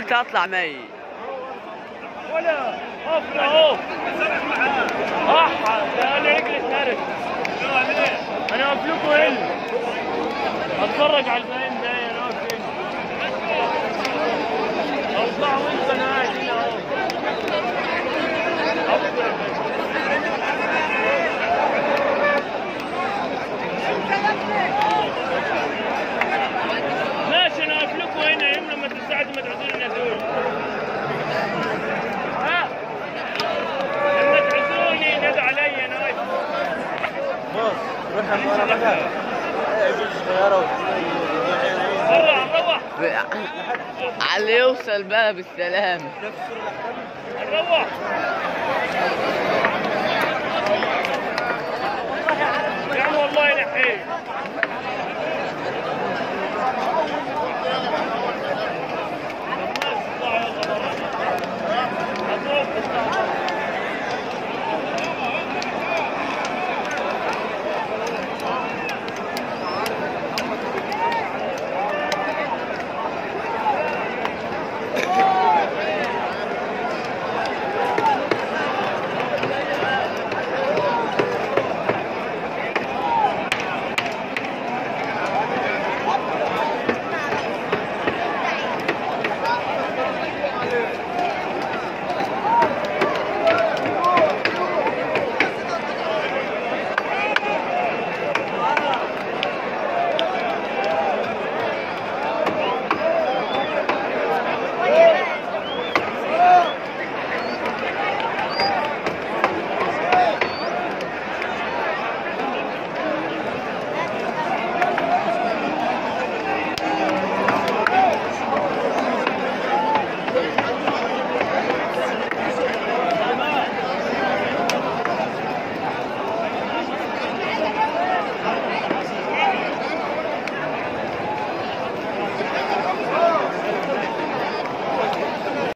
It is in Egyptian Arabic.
قلت اطلع ميت ولا اقف اهو احا ده انا رجلي اتهرت انا واقف لكم هنا اتفرج على الباقيين ده انا واقف هنا اطلعوا انت انا قاعد هنا اهو ماشي انا واقف لكم هنا يوم لما تساعدوا ما تعزوني دول ها لما تعزوني نادى علي انا واقف برا نروح على اللي يوصل بقى بالسلامة نروح يا عم والله نحيل